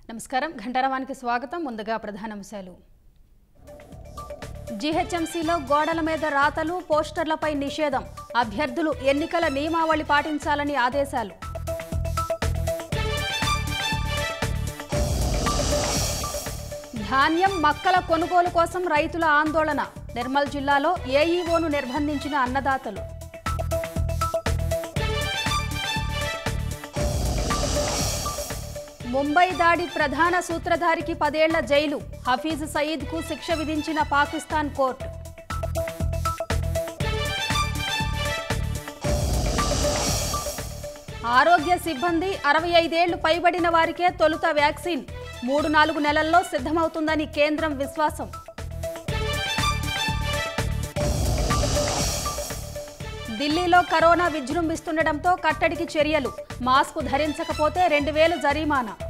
నమస్కారం ఘంటారవానికి స్వాగతం ముందుగా ప్రధానాంశాలు జీహెచ్ఎంసీలో గోడల మీద రాతలు పోస్టర్లపై నిషేధం అభ్యర్థులు ఎన్నికల నియమావళి పాటించాలని ఆదేశాలు ధాన్యం మక్కల కొనుగోలు కోసం రైతుల ఆందోళన నిర్మల్ జిల్లాలో ఏఈఓను నిర్బంధించిన అన్నదాతలు ముంబై దాడి ప్రధాన సూత్రధారికి పదేళ్ల జైలు హఫీజ్ సయీద్కు శిక్ష విధించిన పాకిస్తాన్ కోర్టు ఆరోగ్య సిబ్బంది అరవై ఐదేళ్లు పైబడిన వారికే తొలుత వ్యాక్సిన్ మూడు నాలుగు నెలల్లో సిద్ధమవుతుందని కేంద్రం విశ్వాసం ఢిల్లీలో కరోనా విజృంభిస్తుండటంతో కట్టడికి చర్యలు మాస్క్ ధరించకపోతే రెండు వేలు జరిమానా